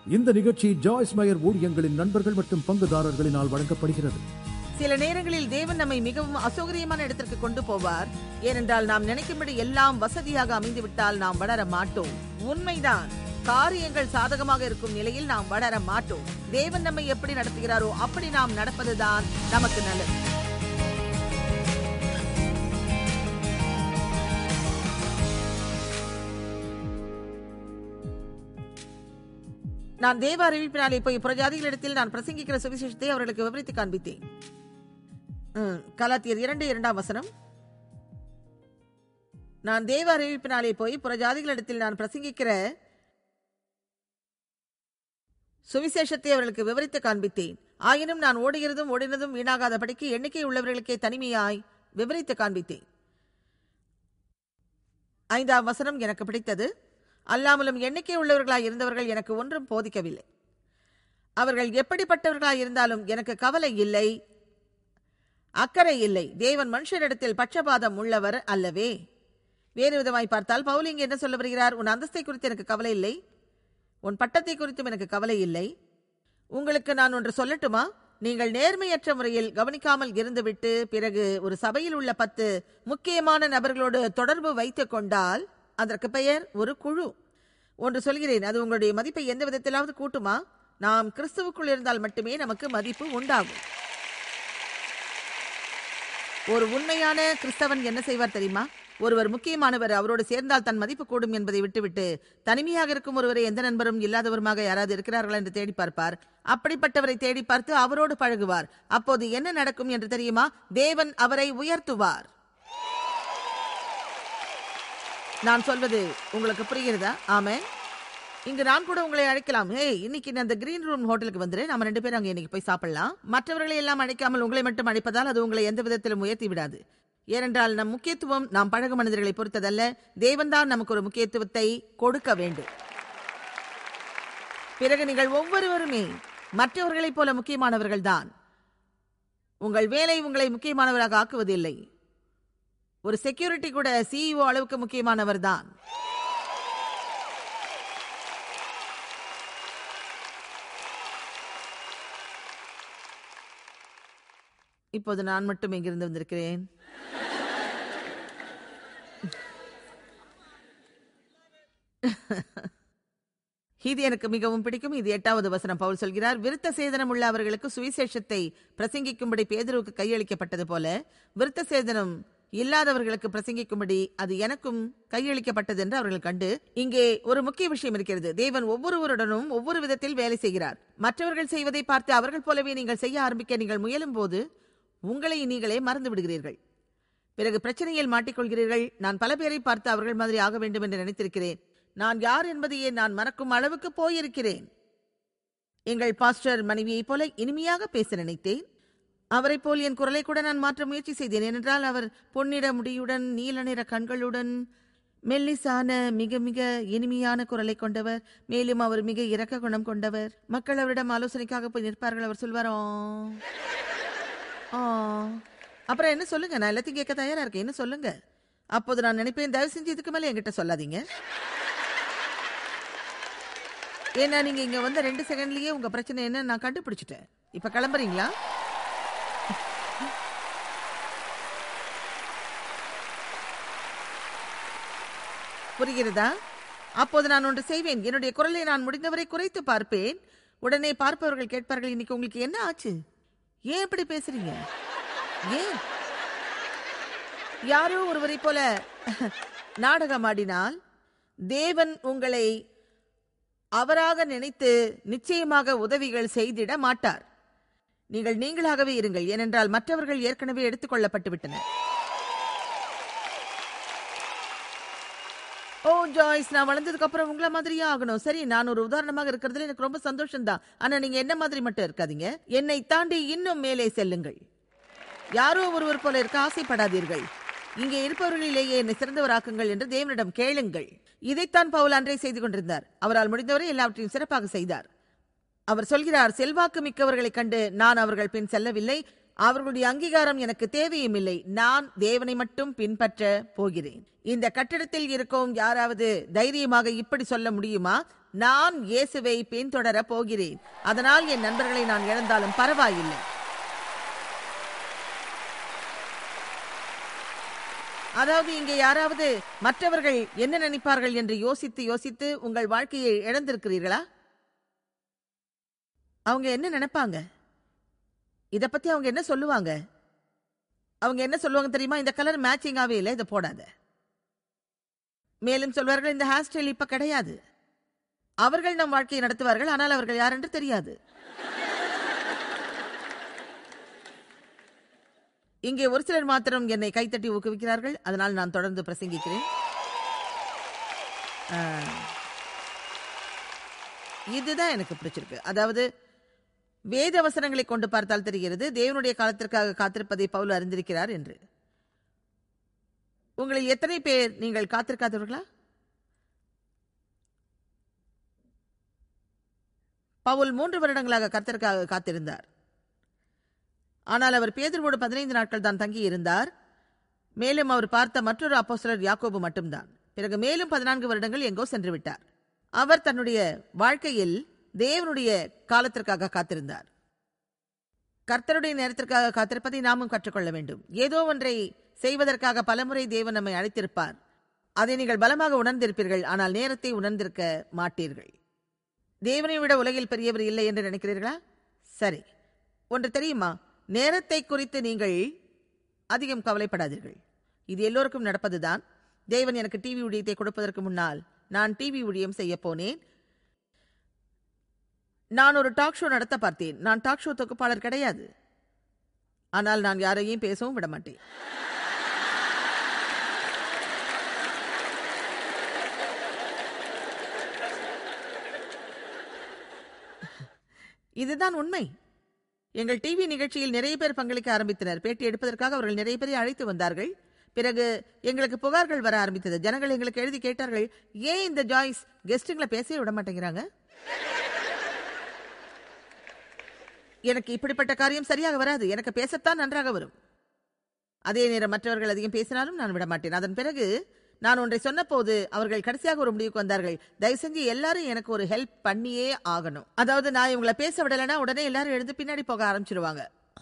இந்த நிகழ்ச்சி ஜாய்ஸ் மயர் ஊழியங்களின் நண்பர்கள் மற்றும் பங்குதாரர்களினால் வழங்கப்படுகிறது சில நேரங்களில் தேவன் நம்மை மிகவும் அசௌகரியமான இடத்திற்கு கொண்டு போவார் ஏனென்றால் நாம் நினைக்கும்படி எல்லாம் வசதியாக அமைந்துவிட்டால் நாம் வளர மாட்டோம் உண்மைதான் காரியங்கள் சாதகமாக இருக்கும் நிலையில் நாம் வளர மாட்டோம் தேவன் நம்மை எப்படி நடத்துகிறாரோ அப்படி நாம் நடப்பதுதான் நமக்கு நல்லது நான் தேவ அறிவிப்பினாலே போய் புறஜாதிகளிடத்தில் நான் பிரசங்கிக்கிற சுவிசேஷத்தை அவர்களுக்கு விவரித்து காண்பித்தேன் ம், கலாத்தியர் இரண்டு இரண்டாம் வசனம் நான் தேவ அறிவிப்பினாலே போய் புறஜாதிகளிடத்தில் நான் பிரசங்கிக்கிற சுவிசேஷத்தை அவர்களுக்கு விவரித்து காண்பித்தேன் ஆயினும் நான் ஓடுகிறதும் ஓடினதும் வீணாகாதபடிக்கு எண்ணிக்கை உள்ளவர்களுக்கே தனிமையாய் விவரித்து காண்பித்தேன் ஐந்தாம் வசனம் எனக்கு பிடித்தது அல்லாமலும் எண்ணிக்கை உள்ளவர்களாய் இருந்தவர்கள் எனக்கு ஒன்றும் போதிக்கவில்லை அவர்கள் எப்படிப்பட்டவர்களாய் இருந்தாலும் எனக்கு கவலை இல்லை அக்கறை இல்லை தேவன் மனுஷரிடத்தில் பட்சபாதம் உள்ளவர் அல்லவே வேறு விதமாய் பார்த்தால் பவுல் இங்கே என்ன சொல்ல வருகிறார் உன் அந்தஸ்தை குறித்து எனக்கு கவலை இல்லை உன் பட்டத்தை குறித்தும் எனக்கு கவலை இல்லை உங்களுக்கு நான் ஒன்று சொல்லட்டுமா நீங்கள் நேர்மையற்ற முறையில் கவனிக்காமல் இருந்துவிட்டு பிறகு ஒரு சபையில் உள்ள பத்து முக்கியமான நபர்களோடு தொடர்பு வைத்துக் கொண்டால் அதற்கு பெயர் ஒரு குழு ஒன்று சொல்கிறேன் அது உங்களுடைய மதிப்பை எந்த விதத்திலாவது கூட்டுமா நாம் கிறிஸ்துவுக்குள் இருந்தால் மட்டுமே நமக்கு மதிப்பு உண்டாகும் ஒரு உண்மையான கிறிஸ்தவன் என்ன செய்வார் தெரியுமா ஒருவர் முக்கியமானவர் அவரோடு சேர்ந்தால் தன் மதிப்பு கூடும் என்பதை விட்டுவிட்டு தனிமையாக இருக்கும் ஒருவரை எந்த நண்பரும் இல்லாதவருமாக யாராவது இருக்கிறார்களா என்று தேடி பார்ப்பார் அப்படிப்பட்டவரை தேடி பார்த்து அவரோடு பழகுவார் அப்போது என்ன நடக்கும் என்று தெரியுமா தேவன் அவரை உயர்த்துவார் நான் சொல்வது உங்களுக்கு புரிகிறதா ஆமே இங்கு நான் கூட உங்களை அழைக்கலாம் ஹே இன்னைக்கு நான் அந்த கிரீன் ரூம் ஹோட்டலுக்கு வந்துரு நம்ம ரெண்டு பேரும் அங்க இன்னைக்கு போய் சாப்பிடலாம் மற்றவர்களை எல்லாம் அழைக்காமல் உங்களை மட்டும் அழைப்பதால் அது உங்களை எந்த விதத்திலும் உயர்த்தி விடாது ஏனென்றால் நம் முக்கியத்துவம் நாம் பழகும் மனிதர்களை பொறுத்ததல்ல தேவன்தான் நமக்கு ஒரு முக்கியத்துவத்தை கொடுக்க வேண்டும் பிறகு நீங்கள் ஒவ்வொருவருமே மற்றவர்களைப் போல முக்கியமானவர்கள் தான் உங்கள் வேலை உங்களை முக்கியமானவராக ஆக்குவதில்லை ஒரு செக்யூரிட்டி கூட சிஇஓ அளவுக்கு முக்கியமானவர் தான் இப்போது நான் மட்டும் எங்கிருந்து வந்திருக்கிறேன் இது எனக்கு மிகவும் பிடிக்கும் இது எட்டாவது வசனம் பவுல் சொல்கிறார் விருத்த சேதனம் உள்ள அவர்களுக்கு சுவிசேஷத்தை பிரசங்கிக்கும்படி பேதுருவுக்கு கையளிக்கப்பட்டது போல விருத்த சேதனம் இல்லாதவர்களுக்கு பிரசங்கிக்கும்படி அது எனக்கும் கையளிக்கப்பட்டது என்று அவர்கள் கண்டு இங்கே ஒரு முக்கிய விஷயம் இருக்கிறது தேவன் ஒவ்வொருவருடனும் ஒவ்வொரு விதத்தில் வேலை செய்கிறார் மற்றவர்கள் செய்வதை பார்த்து அவர்கள் போலவே நீங்கள் செய்ய ஆரம்பிக்க நீங்கள் முயலும் போது உங்களை நீங்களே மறந்து விடுகிறீர்கள் பிறகு பிரச்சனையில் மாட்டிக்கொள்கிறீர்கள் நான் பல பேரை பார்த்து அவர்கள் மாதிரி ஆக வேண்டும் என்று நினைத்திருக்கிறேன் நான் யார் என்பதையே நான் மறக்கும் அளவுக்கு போயிருக்கிறேன் எங்கள் பாஸ்டர் மனைவியைப் போல இனிமையாக பேச நினைத்தேன் அவரைப் போல் என் குரலை கூட நான் மாற்ற முயற்சி செய்தேன் ஏனென்றால் அவர் பொன்னிற முடியுடன் நீல நிற கண்களுடன் மெல்லிசான மிக மிக இனிமையான குரலை கொண்டவர் மேலும் அவர் மிக இரக்க குணம் கொண்டவர் மக்கள் அவரிடம் ஆலோசனைக்காக போய் நிற்பார்கள் அவர் சொல்வாரோ ஆ அப்புறம் என்ன சொல்லுங்க நான் எல்லாத்தையும் கேட்க தயாரா இருக்கேன் என்ன சொல்லுங்க அப்போது நான் நினைப்பேன் தயவு செஞ்சு இதுக்கு மேல என்கிட்ட சொல்லாதீங்க ஏன்னா நீங்க இங்க வந்த ரெண்டு செகண்ட்லயே உங்க பிரச்சனை என்ன நான் கண்டுபிடிச்சிட்டேன் இப்ப கிளம்புறீங்களா புரிகிறதா அப்போது நான் ஒன்று செய்வேன் என்னுடைய குரலை நான் முடிந்தவரை குறைத்து பார்ப்பேன் உடனே பார்ப்பவர்கள் கேட்பார்கள் இன்னைக்கு உங்களுக்கு என்ன ஆச்சு ஏன் இப்படி பேசுறீங்க ஏன் யாரோ ஒருவரை போல நாடகம் ஆடினால் தேவன் உங்களை அவராக நினைத்து நிச்சயமாக உதவிகள் செய்திட மாட்டார் நீங்கள் நீங்களாகவே இருங்கள் ஏனென்றால் மற்றவர்கள் ஏற்கனவே எடுத்துக்கொள்ளப்பட்டு விட்டனர் ஓ ஜாய்ஸ் நான் வளர்ந்ததுக்கு அப்புறம் உங்கள மாதிரியே ஆகணும் சரி நான் ஒரு உதாரணமாக இருக்கிறதுல எனக்கு ரொம்ப சந்தோஷம் தான் ஆனா நீங்க என்ன மாதிரி மட்டும் இருக்காதீங்க என்னை தாண்டி இன்னும் மேலே செல்லுங்கள் யாரோ ஒருவர் போல இருக்க ஆசைப்படாதீர்கள் இங்கே இருப்பவர்களிலேயே என்னை சிறந்தவராக்குங்கள் என்று தேவனிடம் கேளுங்கள் இதைத்தான் பவுல் அன்றே செய்து கொண்டிருந்தார் அவரால் முடிந்தவரை எல்லாவற்றையும் சிறப்பாக செய்தார் அவர் சொல்கிறார் செல்வாக்கு மிக்கவர்களைக் கண்டு நான் அவர்கள் பின் செல்லவில்லை அவர்களுடைய அங்கீகாரம் எனக்கு தேவையும் இல்லை நான் தேவனை மட்டும் பின்பற்ற போகிறேன் இந்த கட்டிடத்தில் இருக்கும் யாராவது தைரியமாக இப்படி சொல்ல முடியுமா நான் இயேசுவை பின்தொடர போகிறேன் அதனால் என் நண்பர்களை நான் இழந்தாலும் பரவாயில்லை அதாவது இங்கே யாராவது மற்றவர்கள் என்ன நினைப்பார்கள் என்று யோசித்து யோசித்து உங்கள் வாழ்க்கையை இழந்திருக்கிறீர்களா அவங்க என்ன நினைப்பாங்க இத பத்தி அவங்க என்ன சொல்லுவாங்க அவங்க என்ன சொல்லுவாங்க தெரியுமா இந்த கலர் மேட்சிங்காவே இல்லை இதை போடாத மேலும் சொல்வார்கள் இந்த ஹேர் ஸ்டைல் இப்ப கிடையாது அவர்கள் நம் வாழ்க்கையை நடத்துவார்கள் ஆனால் அவர்கள் யார் என்று தெரியாது இங்கே ஒரு சிலர் மாத்திரம் என்னை கைத்தட்டி ஊக்குவிக்கிறார்கள் அதனால் நான் தொடர்ந்து பிரசங்கிக்கிறேன் ஆ, இதுதான் எனக்கு பிடிச்சிருக்கு அதாவது வேத வசனங்களை கொண்டு பார்த்தால் தெரிகிறது தேவனுடைய காலத்திற்காக காத்திருப்பதை பவுல் அறிந்திருக்கிறார் என்று உங்களில் எத்தனை பேர் நீங்கள் காத்திருக்காதவர்களா பவுல் மூன்று வருடங்களாக கர்த்தருக்காக காத்திருந்தார் ஆனால் அவர் பேதுருவோடு பதினைந்து நாட்கள் தான் தங்கி இருந்தார் மேலும் அவர் பார்த்த மற்றொரு அப்போஸ்தலர் யாக்கோபு மட்டும்தான் பிறகு மேலும் பதினான்கு வருடங்கள் எங்கோ சென்று விட்டார் அவர் தன்னுடைய வாழ்க்கையில் தேவனுடைய காலத்திற்காக காத்திருந்தார் கர்த்தருடைய நேரத்திற்காக காத்திருப்பதை நாமும் கற்றுக்கொள்ள வேண்டும் ஏதோ ஒன்றை செய்வதற்காக பலமுறை தேவன் நம்மை அழைத்திருப்பார் அதை நீங்கள் பலமாக உணர்ந்திருப்பீர்கள் ஆனால் நேரத்தை உணர்ந்திருக்க மாட்டீர்கள் தேவனை விட உலகில் பெரியவர் இல்லை என்று நினைக்கிறீர்களா சரி ஒன்று தெரியுமா நேரத்தை குறித்து நீங்கள் அதிகம் கவலைப்படாதீர்கள் இது எல்லோருக்கும் நடப்பதுதான் தேவன் எனக்கு டிவி ஊழியத்தை கொடுப்பதற்கு முன்னால் நான் டிவி ஊழியம் செய்ய போனேன் நான் ஒரு டாக் ஷோ நடத்த பார்த்தேன் நான் டாக் ஷோ தொகுப்பாளர் கிடையாது ஆனால் நான் யாரையும் பேசவும் விட மாட்டேன் இதுதான் உண்மை எங்கள் டிவி நிகழ்ச்சியில் நிறைய பேர் பங்களிக்க ஆரம்பித்தனர் பேட்டி எடுப்பதற்காக அவர்கள் நிறைய பேரை அழைத்து வந்தார்கள் பிறகு எங்களுக்கு புகார்கள் வர ஆரம்பித்தது ஜனங்கள் எங்களுக்கு எழுதி கேட்டார்கள் ஏன் இந்த ஜாய்ஸ் கெஸ்ட்டுங்களை பேசவே விட மாட்டேங்கிறாங்க எனக்கு இப்படிப்பட்ட காரியம் சரியாக வராது எனக்கு பேசத்தான் நன்றாக வரும் அதே நேரம் மற்றவர்கள் அதிகம் பேசினாலும் நான் விட மாட்டேன் அதன் பிறகு நான் ஒன்றை சொன்னபோது அவர்கள் கடைசியாக ஒரு முடிவுக்கு வந்தார்கள் தயவு செஞ்சு எல்லாரும் எனக்கு ஒரு ஹெல்ப் பண்ணியே ஆகணும் அதாவது நான் இவங்களை பேச விடலைன்னா உடனே எல்லாரும் எழுந்து பின்னாடி போக ஆரம்பிச்சிருவாங்க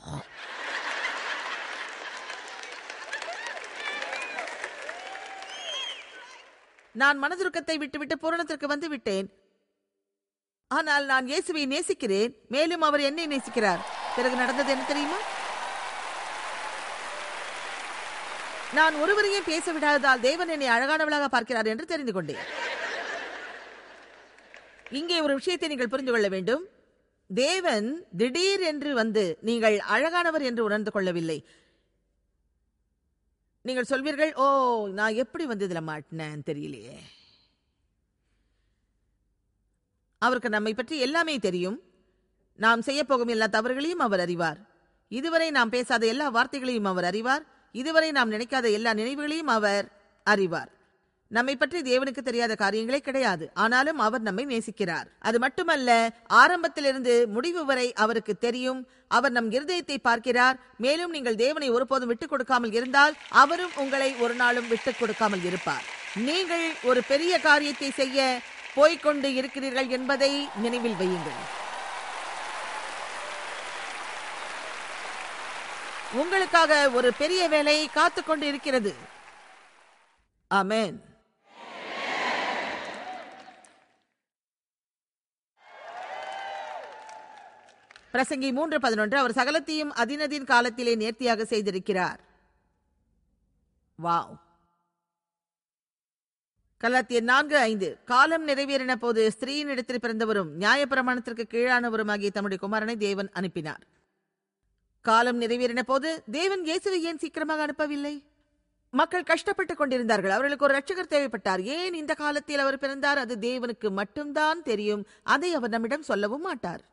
நான் மனதுருக்கத்தை விட்டுவிட்டு பூரணத்திற்கு வந்து விட்டேன் ஆனால் நான் இயேசுவை நேசிக்கிறேன் மேலும் அவர் என்னை நேசிக்கிறார் பிறகு நடந்தது என்ன தெரியுமா நான் ஒருவரையும் பேச விடாததால் தேவன் என்னை அழகானவளாக பார்க்கிறார் என்று தெரிந்து கொண்டேன் இங்கே ஒரு விஷயத்தை நீங்கள் புரிந்து கொள்ள வேண்டும் தேவன் திடீர் என்று வந்து நீங்கள் அழகானவர் என்று உணர்ந்து கொள்ளவில்லை நீங்கள் சொல்வீர்கள் ஓ நான் எப்படி வந்து இதுல மாட்டினேன் தெரியலையே அவருக்கு நம்மை பற்றி எல்லாமே தெரியும் நாம் செய்ய போகும் எல்லா தவறுகளையும் அவர் அறிவார் இதுவரை நாம் பேசாத எல்லா வார்த்தைகளையும் அவர் அறிவார் இதுவரை நாம் நினைக்காத எல்லா நினைவுகளையும் அவர் அறிவார் நம்மை பற்றி தேவனுக்கு தெரியாத காரியங்களே கிடையாது ஆனாலும் அவர் நம்மை நேசிக்கிறார் அது மட்டுமல்ல ஆரம்பத்திலிருந்து முடிவு வரை அவருக்கு தெரியும் அவர் நம் இருதயத்தை பார்க்கிறார் மேலும் நீங்கள் தேவனை ஒருபோதும் விட்டுக் கொடுக்காமல் இருந்தால் அவரும் உங்களை ஒரு நாளும் விட்டுக் கொடுக்காமல் இருப்பார் நீங்கள் ஒரு பெரிய காரியத்தை செய்ய போய்க்கொண்டு இருக்கிறீர்கள் என்பதை நினைவில் வையுங்கள் உங்களுக்காக ஒரு பெரிய வேலை காத்துக்கொண்டு இருக்கிறது ஆமென் பிரசங்கி மூன்று பதினொன்று அவர் சகலத்தையும் அதினதின் காலத்திலே நேர்த்தியாக செய்திருக்கிறார் வாவ் கலாத்தியர் நான்கு ஐந்து காலம் நிறைவேறின போது ஸ்திரீயின் இடத்தில் பிறந்தவரும் நியாயப்பிரமாணத்திற்கு கீழானவருமாகிய தம்முடைய குமாரனை தேவன் அனுப்பினார் காலம் நிறைவேறின போது தேவன் இயேசுவை ஏன் சீக்கிரமாக அனுப்பவில்லை மக்கள் கஷ்டப்பட்டுக் கொண்டிருந்தார்கள் அவர்களுக்கு ஒரு ரட்சகர் தேவைப்பட்டார் ஏன் இந்த காலத்தில் அவர் பிறந்தார் அது தேவனுக்கு மட்டும்தான் தெரியும் அதை அவர் நம்மிடம் சொல்லவும் மாட்டார்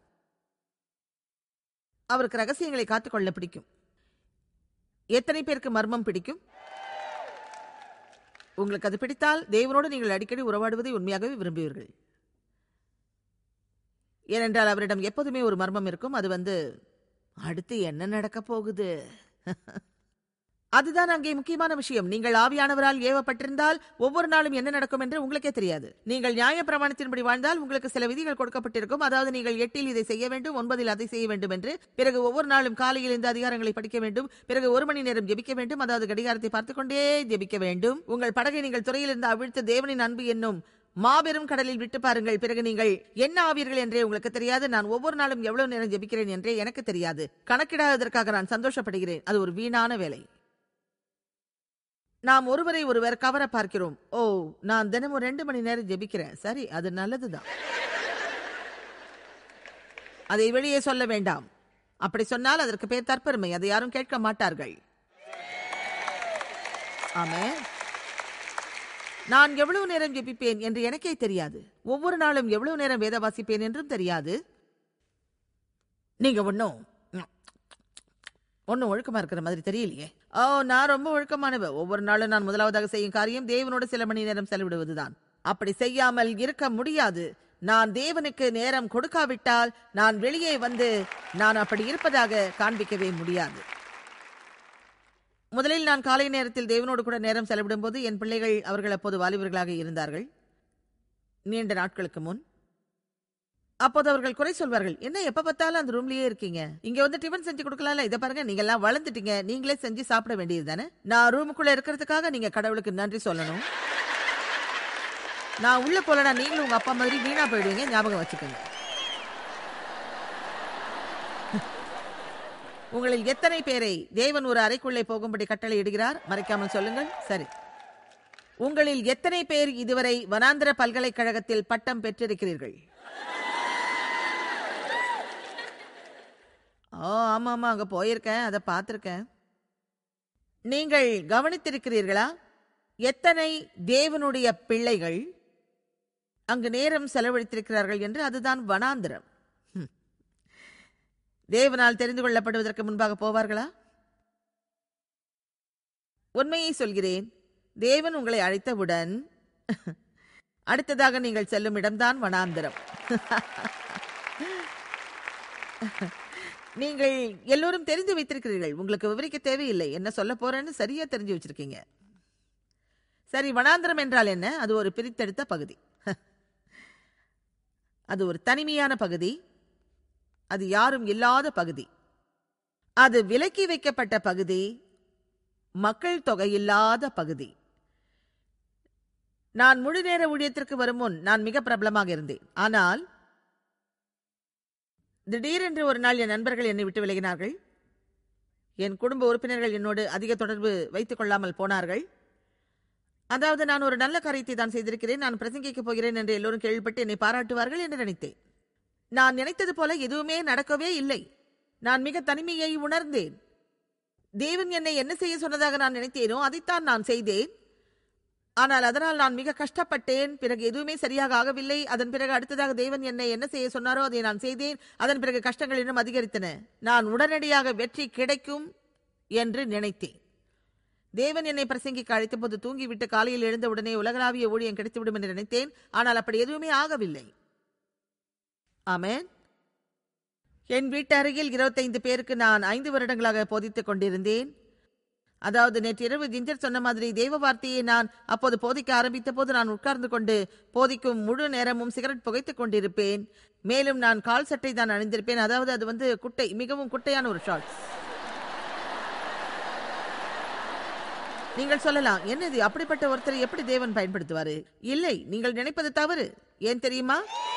அவருக்கு ரகசியங்களை காத்துக்கொள்ள பிடிக்கும் எத்தனை பேருக்கு மர்மம் பிடிக்கும் உங்களுக்கு அது பிடித்தால் தேவனோடு நீங்கள் அடிக்கடி உறவாடுவதை உண்மையாகவே விரும்புவீர்கள் ஏனென்றால் அவரிடம் எப்போதுமே ஒரு மர்மம் இருக்கும் அது வந்து அடுத்து என்ன நடக்க போகுது அதுதான் அங்கே முக்கியமான விஷயம் நீங்கள் ஆவியானவரால் ஏவப்பட்டிருந்தால் ஒவ்வொரு நாளும் என்ன நடக்கும் என்று உங்களுக்கே தெரியாது நீங்கள் நியாய பிரமாணத்தின்படி வாழ்ந்தால் உங்களுக்கு சில விதிகள் கொடுக்கப்பட்டிருக்கும் அதாவது நீங்கள் எட்டில் இதை செய்ய வேண்டும் ஒன்பதில் அதை செய்ய வேண்டும் என்று பிறகு ஒவ்வொரு நாளும் காலையில் இந்த அதிகாரங்களை படிக்க வேண்டும் பிறகு ஒரு மணி நேரம் ஜெபிக்க வேண்டும் அதாவது கடிகாரத்தை பார்த்துக் கொண்டே ஜெபிக்க வேண்டும் உங்கள் படகை நீங்கள் துறையிலிருந்து அவிழ்த்து தேவனின் அன்பு என்னும் மாபெரும் கடலில் விட்டு பாருங்கள் பிறகு நீங்கள் என்ன ஆவீர்கள் என்றே உங்களுக்கு தெரியாது நான் ஒவ்வொரு நாளும் எவ்வளவு நேரம் ஜெபிக்கிறேன் என்றே எனக்கு தெரியாது கணக்கிடாததற்காக நான் சந்தோஷப்படுகிறேன் அது ஒரு வீணான வேலை நாம் ஒருவரை ஒருவர் கவர பார்க்கிறோம் ஓ நான் தினமும் ரெண்டு மணி நேரம் ஜெபிக்கிறேன் சரி அது நல்லதுதான் அதை வெளியே சொல்ல வேண்டாம் அப்படி சொன்னால் அதற்கு பேர் தற்பெருமை அதை யாரும் கேட்க மாட்டார்கள் ஆமே நான் எவ்வளவு நேரம் ஜெபிப்பேன் என்று எனக்கே தெரியாது ஒவ்வொரு நாளும் எவ்வளவு நேரம் வேத வாசிப்பேன் என்றும் தெரியாது நீங்க ஒன்னும் ஒன்னும் ஒழுக்கமா இருக்கிற மாதிரி தெரியலையே ஓ நான் ரொம்ப ஒழுக்கமானவ ஒவ்வொரு நாளும் நான் முதலாவதாக செய்யும் காரியம் தேவனோடு சில மணி நேரம் செலவிடுவதுதான் அப்படி செய்யாமல் இருக்க முடியாது நான் தேவனுக்கு நேரம் கொடுக்காவிட்டால் நான் வெளியே வந்து நான் அப்படி இருப்பதாக காண்பிக்கவே முடியாது முதலில் நான் காலை நேரத்தில் தேவனோடு கூட நேரம் செலவிடும் போது என் பிள்ளைகள் அவர்கள் அப்போது வாலிபர்களாக இருந்தார்கள் நீண்ட நாட்களுக்கு முன் அப்போது அவர்கள் குறை சொல்வார்கள் என்ன எப்ப பார்த்தாலும் அந்த ரூம்லயே இருக்கீங்க இங்க வந்து டிஃபன் செஞ்சு கொடுக்கலாம்ல இதை பாருங்க நீங்க எல்லாம் வளர்ந்துட்டீங்க நீங்களே செஞ்சு சாப்பிட வேண்டியது தானே நான் ரூமுக்குள்ள இருக்கிறதுக்காக நீங்க கடவுளுக்கு நன்றி சொல்லணும் நான் உள்ள போலனா நீங்களும் உங்க அப்பா மாதிரி வீணா போயிடுவீங்க ஞாபகம் வச்சுக்கோங்க உங்களில் எத்தனை பேரை தேவன் ஒரு அறைக்குள்ளே போகும்படி கட்டளை இடுகிறார் மறைக்காமல் சொல்லுங்கள் சரி உங்களில் எத்தனை பேர் இதுவரை வனாந்திர பல்கலைக்கழகத்தில் பட்டம் பெற்றிருக்கிறீர்கள் ஓ ஆமா ஆமா அங்க போயிருக்கேன் அதை பார்த்திருக்கேன் நீங்கள் கவனித்திருக்கிறீர்களா எத்தனை தேவனுடைய பிள்ளைகள் அங்கு நேரம் செலவழித்திருக்கிறார்கள் என்று அதுதான் வனாந்திரம் ஹம். தேவனால் தெரிந்து கொள்ளப்படுவதற்கு முன்பாக போவார்களா உண்மையை சொல்கிறேன் தேவன் உங்களை அழைத்தவுடன் அடுத்ததாக நீங்கள் செல்லும் இடம்தான் வனாந்திரம் நீங்கள் எல்லோரும் தெரிந்து வைத்திருக்கிறீர்கள் உங்களுக்கு விவரிக்க தேவையில்லை என்ன சொல்ல போறேன்னு சரியா தெரிஞ்சு வச்சிருக்கீங்க சரி வனாந்திரம் என்றால் என்ன அது ஒரு பிரித்தெடுத்த பகுதி அது ஒரு தனிமையான பகுதி அது யாரும் இல்லாத பகுதி அது விலக்கி வைக்கப்பட்ட பகுதி மக்கள் தொகை இல்லாத பகுதி நான் முழு நேர ஊழியத்திற்கு வரும் முன் நான் மிக பிரபலமாக இருந்தேன் ஆனால் திடீரென்று ஒரு நாள் என் நண்பர்கள் என்னை விட்டு விலகினார்கள் என் குடும்ப உறுப்பினர்கள் என்னோடு அதிக தொடர்பு வைத்துக் கொள்ளாமல் போனார்கள் அதாவது நான் ஒரு நல்ல காரியத்தை தான் செய்திருக்கிறேன் நான் பிரசங்கிக்கப் போகிறேன் என்று எல்லோரும் கேள்விப்பட்டு என்னை பாராட்டுவார்கள் என்று நினைத்தேன் நான் நினைத்தது போல எதுவுமே நடக்கவே இல்லை நான் மிக தனிமையை உணர்ந்தேன் தேவன் என்னை என்ன செய்ய சொன்னதாக நான் நினைத்தேனோ அதைத்தான் நான் செய்தேன் ஆனால் அதனால் நான் மிக கஷ்டப்பட்டேன் பிறகு எதுவுமே சரியாக ஆகவில்லை அதன் பிறகு அடுத்ததாக தேவன் என்னை என்ன செய்ய சொன்னாரோ அதை நான் செய்தேன் அதன் பிறகு கஷ்டங்கள் இன்னும் அதிகரித்தன நான் உடனடியாக வெற்றி கிடைக்கும் என்று நினைத்தேன் தேவன் என்னை பிரசங்கிக்க அழைத்த போது தூங்கிவிட்டு காலையில் எழுந்தவுடனே உலகளாவிய ஊழியம் கிடைத்துவிடும் என்று நினைத்தேன் ஆனால் அப்படி எதுவுமே ஆகவில்லை ஆமென் என் வீட்டு அருகில் இருபத்தைந்து பேருக்கு நான் ஐந்து வருடங்களாக போதித்துக் கொண்டிருந்தேன் அதாவது நேற்று இரவு ஜிஞ்சர் சொன்ன மாதிரி தெய்வ வார்த்தையை நான் அப்போது போதிக்க ஆரம்பித்த போது நான் உட்கார்ந்து கொண்டு போதிக்கும் முழு நேரமும் சிகரெட் புகைத்துக் கொண்டிருப்பேன் மேலும் நான் கால் சட்டை தான் அணிந்திருப்பேன் அதாவது அது வந்து குட்டை மிகவும் குட்டையான ஒரு ஷார்ட்ஸ் நீங்கள் சொல்லலாம் என்னது அப்படிப்பட்ட ஒருத்தரை எப்படி தேவன் பயன்படுத்துவாரு இல்லை நீங்கள் நினைப்பது தவறு ஏன் தெரியுமா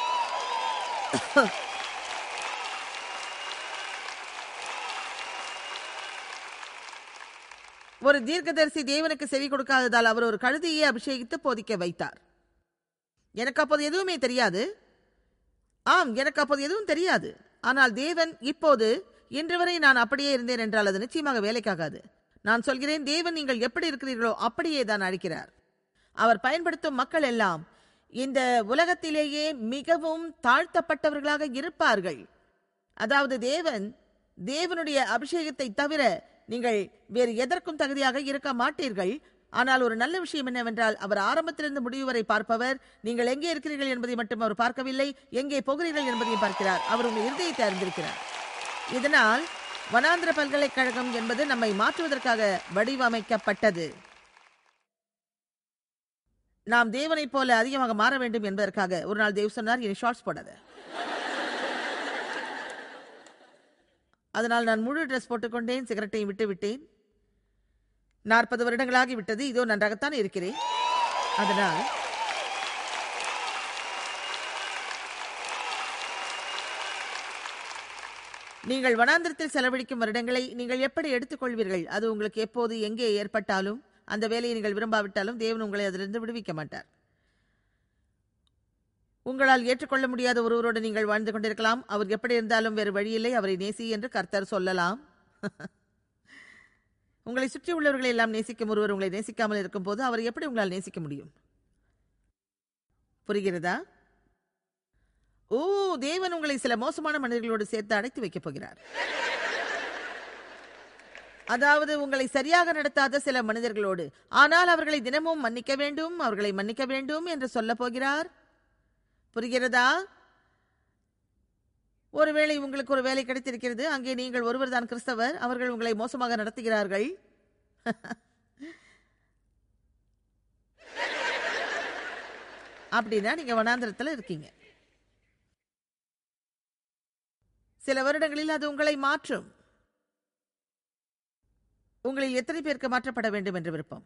ஒரு தீர்க்கதரிசி தேவனுக்கு செவி கொடுக்காததால் அவர் ஒரு கழுதையை அபிஷேகித்து போதிக்க வைத்தார் எனக்கு அப்போது எதுவுமே தெரியாது ஆம் எனக்கு அப்போது எதுவும் தெரியாது ஆனால் தேவன் இப்போது இன்று வரை நான் அப்படியே இருந்தேன் என்றால் அது நிச்சயமாக வேலைக்காகாது நான் சொல்கிறேன் தேவன் நீங்கள் எப்படி இருக்கிறீர்களோ அப்படியே தான் அழைக்கிறார் அவர் பயன்படுத்தும் மக்கள் எல்லாம் இந்த உலகத்திலேயே மிகவும் தாழ்த்தப்பட்டவர்களாக இருப்பார்கள் அதாவது தேவன் தேவனுடைய அபிஷேகத்தை தவிர நீங்கள் வேறு எதற்கும் தகுதியாக இருக்க மாட்டீர்கள் ஆனால் ஒரு நல்ல விஷயம் என்னவென்றால் அவர் ஆரம்பத்திலிருந்து முடிவு வரை பார்ப்பவர் நீங்கள் எங்கே இருக்கிறீர்கள் என்பதை மட்டும் அவர் பார்க்கவில்லை எங்கே போகிறீர்கள் என்பதையும் பார்க்கிறார் அவர் உங்கள் இருதயத்தை அறிந்திருக்கிறார் இதனால் வனாந்திர பல்கலைக்கழகம் என்பது நம்மை மாற்றுவதற்காக வடிவமைக்கப்பட்டது நாம் தேவனைப் போல அதிகமாக மாற வேண்டும் என்பதற்காக ஒரு நாள் தேவ் சொன்னார் இனி ஷார்ட்ஸ் போடாத அதனால் நான் முழு ட்ரெஸ் போட்டுக்கொண்டேன் சிகரெட்டையும் விட்டு விட்டேன் நாற்பது வருடங்களாகி விட்டது இதோ நன்றாகத்தான் இருக்கிறேன் அதனால் நீங்கள் வனாந்திரத்தில் செலவழிக்கும் வருடங்களை நீங்கள் எப்படி எடுத்துக்கொள்வீர்கள் அது உங்களுக்கு எப்போது எங்கே ஏற்பட்டாலும் அந்த வேலையை நீங்கள் விரும்பாவிட்டாலும் தேவன் உங்களை அதிலிருந்து விடுவிக்க மாட்டார் உங்களால் ஏற்றுக்கொள்ள முடியாத ஒருவரோடு நீங்கள் வாழ்ந்து கொண்டிருக்கலாம் அவர் எப்படி இருந்தாலும் வேறு வழியில்லை அவரை நேசி என்று கர்த்தர் சொல்லலாம் உங்களை சுற்றி உள்ளவர்களை எல்லாம் நேசிக்கும் ஒருவர் உங்களை நேசிக்காமல் இருக்கும் போது அவர் எப்படி உங்களால் நேசிக்க முடியும் புரிகிறதா ஓ தேவன் உங்களை சில மோசமான மனிதர்களோடு சேர்த்து அடைத்து வைக்கப் போகிறார் அதாவது உங்களை சரியாக நடத்தாத சில மனிதர்களோடு ஆனால் அவர்களை தினமும் மன்னிக்க வேண்டும் அவர்களை மன்னிக்க வேண்டும் என்று சொல்ல போகிறார் புரிகிறதா ஒருவேளை உங்களுக்கு ஒரு வேலை கிடைத்திருக்கிறது அங்கே நீங்கள் ஒருவர் தான் கிறிஸ்தவர் அவர்கள் உங்களை மோசமாக நடத்துகிறார்கள் அப்படின்னா நீங்க வனாந்திரத்தில் இருக்கீங்க சில வருடங்களில் அது உங்களை மாற்றும் உங்களில் எத்தனை பேருக்கு மாற்றப்பட வேண்டும் என்று விருப்பம்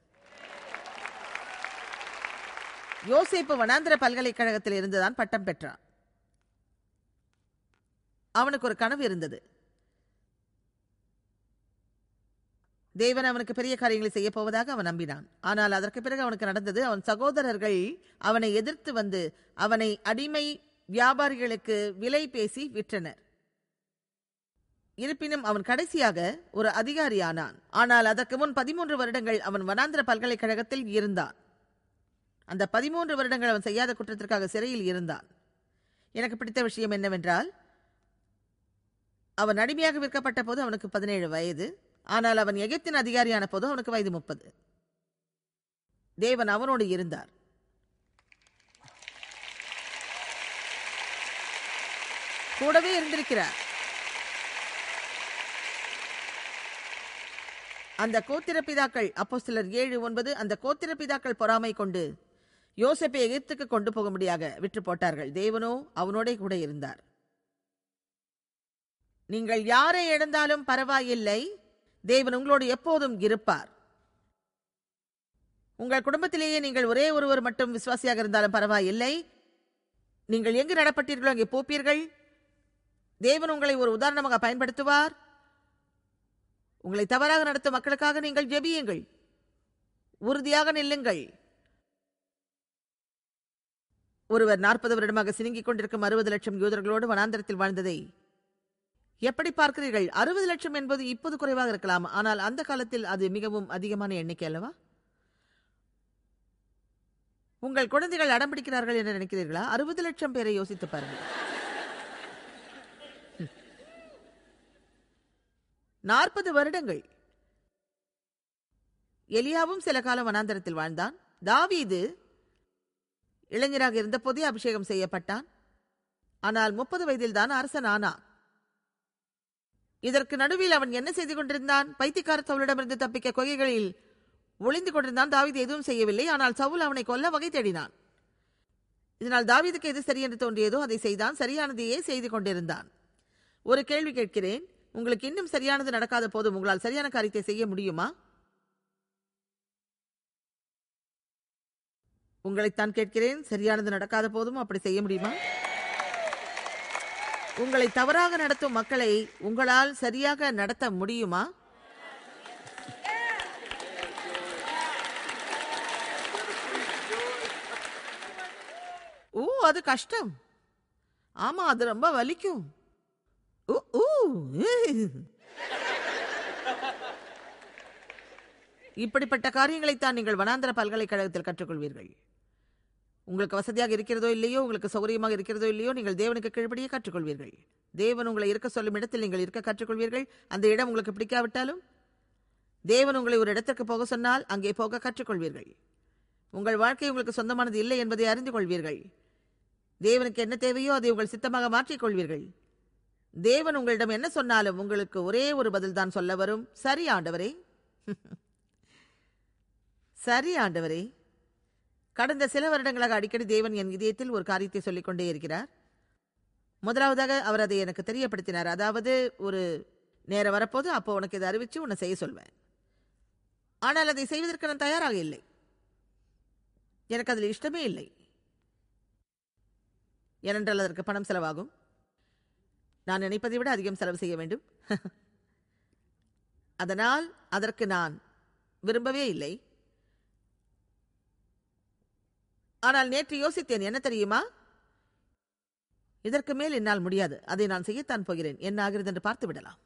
யோசேப்பு வனாந்திர பல்கலைக்கழகத்தில் இருந்துதான் பட்டம் பெற்றான் அவனுக்கு ஒரு கனவு இருந்தது தேவன் அவனுக்கு பெரிய காரியங்களை செய்ய போவதாக அவன் நம்பினான் ஆனால் அதற்கு பிறகு அவனுக்கு நடந்தது அவன் சகோதரர்கள் அவனை எதிர்த்து வந்து அவனை அடிமை வியாபாரிகளுக்கு விலை பேசி விற்றனர் இருப்பினும் அவன் கடைசியாக ஒரு அதிகாரியானான் ஆனால் அதற்கு முன் பதிமூன்று வருடங்கள் அவன் வனாந்திர பல்கலைக்கழகத்தில் இருந்தான் அந்த பதிமூன்று வருடங்கள் அவன் செய்யாத குற்றத்திற்காக சிறையில் இருந்தான் எனக்கு பிடித்த விஷயம் என்னவென்றால் அவன் அடிமையாக விற்கப்பட்ட போது அவனுக்கு பதினேழு வயது ஆனால் அவன் எகிப்தின் அதிகாரியான போது அவனுக்கு வயது முப்பது தேவன் அவனோடு இருந்தார் கூடவே இருந்திருக்கிறார் அந்த கோத்திர பிதாக்கள் அப்போ சிலர் ஏழு ஒன்பது அந்த கோத்திர பிதாக்கள் பொறாமை கொண்டு யோசப்பை எகிப்துக்கு கொண்டு போகும்படியாக விற்று போட்டார்கள் தேவனோ அவனோட கூட இருந்தார் நீங்கள் யாரை இழந்தாலும் பரவாயில்லை தேவன் உங்களோடு எப்போதும் இருப்பார் உங்கள் குடும்பத்திலேயே நீங்கள் ஒரே ஒருவர் மட்டும் விசுவாசியாக இருந்தாலும் பரவாயில்லை நீங்கள் எங்கு நடப்பட்டீர்களோ அங்கே போப்பீர்கள் தேவன் உங்களை ஒரு உதாரணமாக பயன்படுத்துவார் உங்களை தவறாக நடத்தும் மக்களுக்காக நீங்கள் ஜெபியுங்கள் உறுதியாக நில்லுங்கள் ஒருவர் நாற்பது வருடமாக சினுங்கிக் கொண்டிருக்கும் அறுபது லட்சம் யூதர்களோடு வனாந்தரத்தில் வாழ்ந்ததை எப்படி பார்க்கிறீர்கள் அறுபது லட்சம் என்பது இப்போது குறைவாக இருக்கலாம் ஆனால் அந்த காலத்தில் அது மிகவும் அதிகமான எண்ணிக்கை அல்லவா உங்கள் குழந்தைகள் அடம் பிடிக்கிறார்கள் என்று நினைக்கிறீர்களா அறுபது லட்சம் பேரை யோசித்து பாருங்கள் நாற்பது வருடங்கள் எலியாவும் சில காலம் வனாந்தரத்தில் வாழ்ந்தான் தாவீது இளைஞராக இருந்தபோதே அபிஷேகம் செய்யப்பட்டான் ஆனால் முப்பது வயதில் தான் அரசன் ஆனான் இதற்கு நடுவில் அவன் என்ன செய்து கொண்டிருந்தான் பைத்தியக்கார சவுலிடமிருந்து தப்பிக்க கொகைகளில் ஒளிந்து கொண்டிருந்தான் தாவீது எதுவும் செய்யவில்லை ஆனால் சவுல் அவனை கொல்ல வகை தேடினான் இதனால் தாவீதுக்கு எது சரி என்று தோன்றியதோ அதை செய்தான் சரியானதையே செய்து கொண்டிருந்தான் ஒரு கேள்வி கேட்கிறேன் உங்களுக்கு இன்னும் சரியானது நடக்காத போதும் உங்களால் சரியான காரியத்தை செய்ய முடியுமா உங்களைத்தான் கேட்கிறேன் சரியானது நடக்காத போதும் அப்படி செய்ய முடியுமா உங்களை தவறாக நடத்தும் மக்களை உங்களால் சரியாக நடத்த முடியுமா ஓ அது கஷ்டம் ஆமா அது ரொம்ப வலிக்கும் ஊ, ஊ, ஏ. இப்படிப்பட்ட காரியங்களைத்தான் நீங்கள் வனாந்தர பல்கலைக்கழகத்தில் கற்றுக்கொள்வீர்கள் உங்களுக்கு வசதியாக இருக்கிறதோ இல்லையோ உங்களுக்கு சௌகரியமாக இருக்கிறதோ இல்லையோ நீங்கள் தேவனுக்கு கீழ்ப்படியே கற்றுக்கொள்வீர்கள் தேவன் உங்களை இருக்க சொல்லும் இடத்தில் நீங்கள் இருக்க கற்றுக்கொள்வீர்கள் அந்த இடம் உங்களுக்கு பிடிக்காவிட்டாலும் தேவன் உங்களை ஒரு இடத்திற்கு போக சொன்னால் அங்கே போக கற்றுக்கொள்வீர்கள் உங்கள் வாழ்க்கை உங்களுக்கு சொந்தமானது இல்லை என்பதை அறிந்து கொள்வீர்கள் தேவனுக்கு என்ன தேவையோ அதை உங்கள் சித்தமாக மாற்றிக் கொள்வீர்கள் தேவன் உங்களிடம் என்ன சொன்னாலும் உங்களுக்கு ஒரே ஒரு பதில் தான் சொல்ல வரும் சரி ஆண்டவரே சரி ஆண்டவரே கடந்த சில வருடங்களாக அடிக்கடி தேவன் என் இதயத்தில் ஒரு காரியத்தை சொல்லிக் கொண்டே இருக்கிறார் முதலாவதாக அவர் அதை எனக்கு தெரியப்படுத்தினார் அதாவது ஒரு நேரம் வரப்போது அப்போ உனக்கு இதை அறிவிச்சு உன்னை செய்ய சொல்வேன் ஆனால் அதை செய்வதற்கு நான் தயாராக இல்லை எனக்கு அதில் இஷ்டமே இல்லை ஏனென்றால் அதற்கு பணம் செலவாகும் நான் நினைப்பதை விட அதிகம் செலவு செய்ய வேண்டும் அதனால் அதற்கு நான் விரும்பவே இல்லை ஆனால் நேற்று யோசித்தேன் என்ன தெரியுமா இதற்கு மேல் என்னால் முடியாது அதை நான் செய்யத்தான் போகிறேன் என்ன ஆகிறது என்று பார்த்து விடலாம்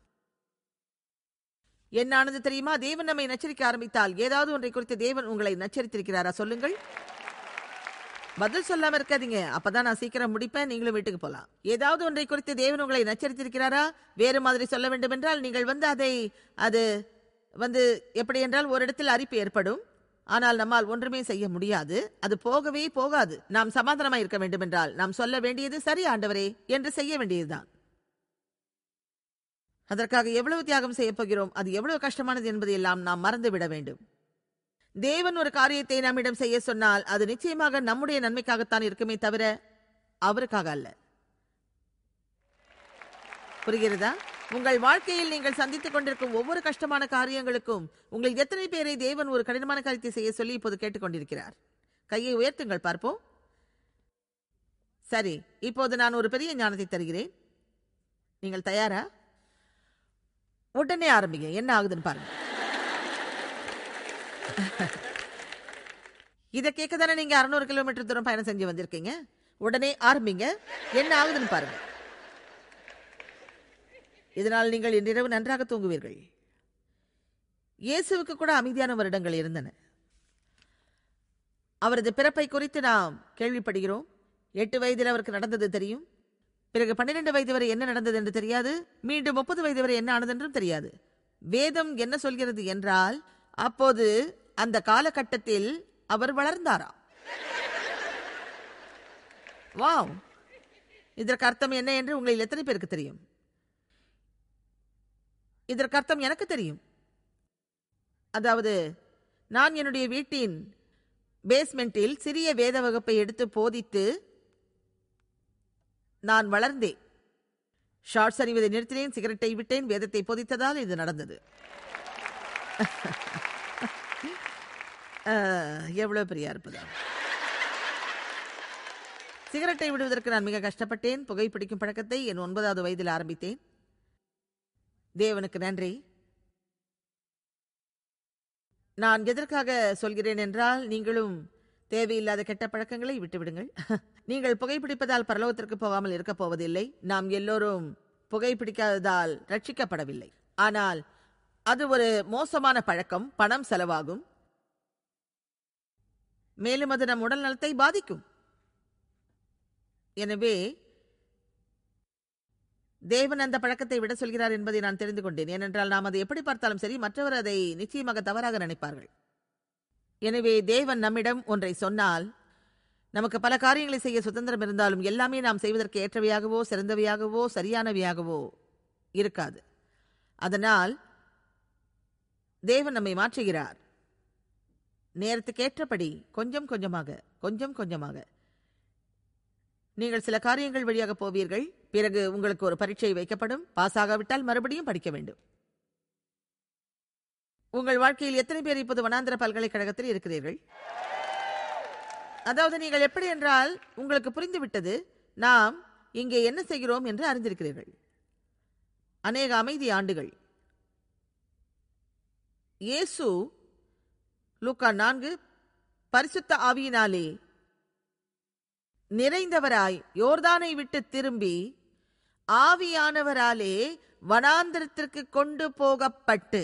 என்ன ஆனது தெரியுமா தேவன் நம்மை நச்சரிக்க ஆரம்பித்தால் ஏதாவது ஒன்றை குறித்து தேவன் உங்களை நச்சரித்திருக்கிறாரா சொல்லுங்கள் பதில் சொல்லாம இருக்காதீங்க அப்பதான் நான் சீக்கிரம் முடிப்பேன் நீங்களும் வீட்டுக்கு போலாம் ஏதாவது ஒன்றை குறித்து தேவன் உங்களை நச்சரித்திருக்கிறாரா வேறு மாதிரி சொல்ல வேண்டும் என்றால் நீங்கள் வந்து அதை அது வந்து எப்படி என்றால் ஒரு இடத்தில் அரிப்பு ஏற்படும் ஆனால் நம்மால் ஒன்றுமே செய்ய முடியாது அது போகவே போகாது நாம் சமாதானமாய் இருக்க வேண்டும் என்றால் நாம் சொல்ல வேண்டியது சரி ஆண்டவரே என்று செய்ய வேண்டியதுதான் அதற்காக எவ்வளவு தியாகம் செய்ய போகிறோம் அது எவ்வளவு கஷ்டமானது என்பதை எல்லாம் நாம் மறந்துவிட வேண்டும் தேவன் ஒரு காரியத்தை நம்மிடம் செய்ய சொன்னால் அது நிச்சயமாக நம்முடைய நன்மைக்காகத்தான் இருக்குமே தவிர அவருக்காக அல்ல புரிகிறதா உங்கள் வாழ்க்கையில் நீங்கள் சந்தித்துக் கொண்டிருக்கும் ஒவ்வொரு கஷ்டமான காரியங்களுக்கும் உங்கள் எத்தனை பேரை தேவன் ஒரு கடினமான காரியத்தை செய்ய சொல்லி இப்போது கேட்டுக்கொண்டிருக்கிறார் கையை உயர்த்துங்கள் பார்ப்போம் சரி இப்போது நான் ஒரு பெரிய ஞானத்தை தருகிறேன் நீங்கள் தயாரா உடனே ஆரம்பிங்க என்ன ஆகுதுன்னு பாருங்க இதை கேட்க தானே நீங்க அறுநூறு கிலோமீட்டர் தூரம் பயணம் செஞ்சு வந்திருக்கீங்க உடனே ஆரம்பிங்க என்ன ஆகுதுன்னு பாருங்க இதனால் நீங்கள் இன்றிரவு நன்றாக தூங்குவீர்கள் இயேசுவுக்கு கூட அமைதியான வருடங்கள் இருந்தன அவரது பிறப்பை குறித்து நாம் கேள்விப்படுகிறோம் எட்டு வயதில் அவருக்கு நடந்தது தெரியும் பிறகு பன்னிரண்டு வயது வரை என்ன நடந்தது என்று தெரியாது மீண்டும் முப்பது வயது வரை என்ன ஆனது என்றும் தெரியாது வேதம் என்ன சொல்கிறது என்றால் அப்போது அந்த காலகட்டத்தில் அவர் வளர்ந்தாராம் வாவ் இதற்கு அர்த்தம் என்ன என்று உங்களில் எத்தனை பேருக்கு தெரியும் இதற்கு அர்த்தம் எனக்கு தெரியும் அதாவது நான் என்னுடைய வீட்டின் பேஸ்மெண்டில் சிறிய வேத வகுப்பை எடுத்து போதித்து நான் வளர்ந்தேன் ஷார்ட்ஸ் அணிவதை நிறுத்தினேன் சிகரெட்டை விட்டேன் வேதத்தை போதித்ததால் இது நடந்தது அஹ், எவ்வளவு பெரிய அற்புதம் சிகரெட்டை விடுவதற்கு நான் மிக கஷ்டப்பட்டேன் புகைப்பிடிக்கும் பழக்கத்தை என் ஒன்பதாவது வயதில் ஆரம்பித்தேன் தேவனுக்கு நன்றி நான் எதற்காக சொல்கிறேன் என்றால் நீங்களும் தேவையில்லாத கெட்ட பழக்கங்களை விட்டுவிடுங்கள் நீங்கள் புகைப்பிடிப்பதால் பரலோகத்திற்கு போகாமல் இருக்கப் போவதில்லை நாம் எல்லோரும் புகைப்பிடிக்காததால் ரட்சிக்கப்படவில்லை ஆனால் அது ஒரு மோசமான பழக்கம் பணம் செலவாகும் மேலும் அது நம் உடல் நலத்தை பாதிக்கும் எனவே தேவன் அந்த பழக்கத்தை விட சொல்கிறார் என்பதை நான் தெரிந்து கொண்டேன் ஏனென்றால் நாம் அதை எப்படி பார்த்தாலும் சரி மற்றவர் அதை நிச்சயமாக தவறாக நினைப்பார்கள் எனவே தேவன் நம்மிடம் ஒன்றை சொன்னால் நமக்கு பல காரியங்களை செய்ய சுதந்திரம் இருந்தாலும் எல்லாமே நாம் செய்வதற்கு ஏற்றவையாகவோ சிறந்தவையாகவோ சரியானவையாகவோ இருக்காது அதனால் தேவன் நம்மை மாற்றுகிறார் நேரத்துக்கேற்றபடி கொஞ்சம் கொஞ்சமாக கொஞ்சம் கொஞ்சமாக நீங்கள் சில காரியங்கள் வழியாக போவீர்கள் பிறகு உங்களுக்கு ஒரு பரீட்சை வைக்கப்படும் பாஸ் ஆகாவிட்டால் மறுபடியும் படிக்க வேண்டும் உங்கள் வாழ்க்கையில் எத்தனை பேர் இப்போது வனாந்திர பல்கலைக்கழகத்தில் இருக்கிறீர்கள் அதாவது நீங்கள் எப்படி என்றால் உங்களுக்கு புரிந்துவிட்டது நாம் இங்கே என்ன செய்கிறோம் என்று அறிந்திருக்கிறீர்கள் அநேக அமைதி ஆண்டுகள் இயேசு லூக்கா நான்கு பரிசுத்த ஆவியினாலே நிறைந்தவராய் யோர்தானை விட்டு திரும்பி ஆவியானவராலே வனாந்திரத்திற்கு கொண்டு போகப்பட்டு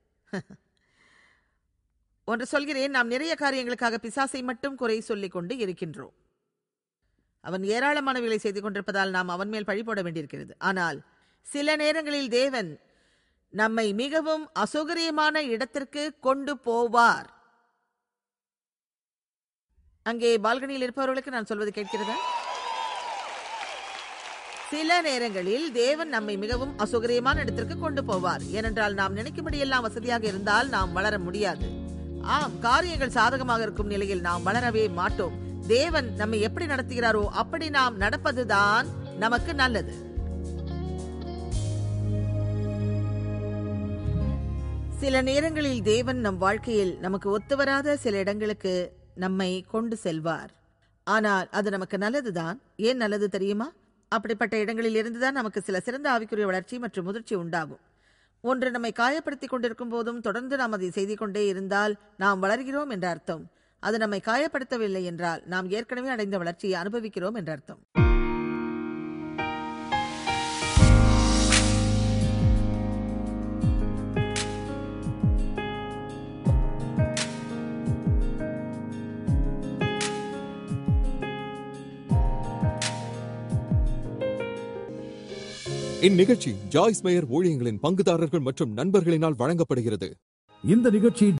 ஒன்று சொல்கிறேன் நாம் நிறைய காரியங்களுக்காக பிசாசை மட்டும் குறை சொல்லிக் கொண்டு இருக்கின்றோம் அவன் ஏராளமானவைகளை செய்து கொண்டிருப்பதால் நாம் அவன் மேல் பழி போட வேண்டியிருக்கிறது ஆனால் சில நேரங்களில் தேவன் நம்மை மிகவும் அசௌகரியமான இடத்திற்கு கொண்டு போவார் அங்கே பால்கனியில் இருப்பவர்களுக்கு நான் சொல்வது கேட்கிறதா சில நேரங்களில் தேவன் நம்மை மிகவும் அசௌகரியமான இடத்திற்கு கொண்டு போவார் ஏனென்றால் நாம் நினைக்கும்படியெல்லாம் வசதியாக இருந்தால் நாம் வளர முடியாது ஆம் காரியங்கள் சாதகமாக இருக்கும் நிலையில் நாம் வளரவே மாட்டோம் தேவன் நம்மை எப்படி நடத்துகிறாரோ அப்படி நாம் நடப்பதுதான் நமக்கு நல்லது சில நேரங்களில் தேவன் நம் வாழ்க்கையில் நமக்கு ஒத்துவராத சில இடங்களுக்கு நம்மை கொண்டு செல்வார் ஆனால் அது நமக்கு நல்லதுதான் ஏன் நல்லது தெரியுமா அப்படிப்பட்ட இடங்களில் இருந்துதான் நமக்கு சில சிறந்த ஆவிக்குரிய வளர்ச்சி மற்றும் முதிர்ச்சி உண்டாகும் ஒன்று நம்மை காயப்படுத்திக் கொண்டிருக்கும் போதும் தொடர்ந்து நாம் அதை செய்து கொண்டே இருந்தால் நாம் வளர்கிறோம் என்ற அர்த்தம் அது நம்மை காயப்படுத்தவில்லை என்றால் நாம் ஏற்கனவே அடைந்த வளர்ச்சியை அனுபவிக்கிறோம் என்ற அர்த்தம் இந்நிகழ்ச்சி ஜாய்ஸ் மேயர் ஊழியங்களின் பங்குதாரர்கள் மற்றும் நண்பர்களினால் வழங்கப்படுகிறது இந்த நிகழ்ச்சி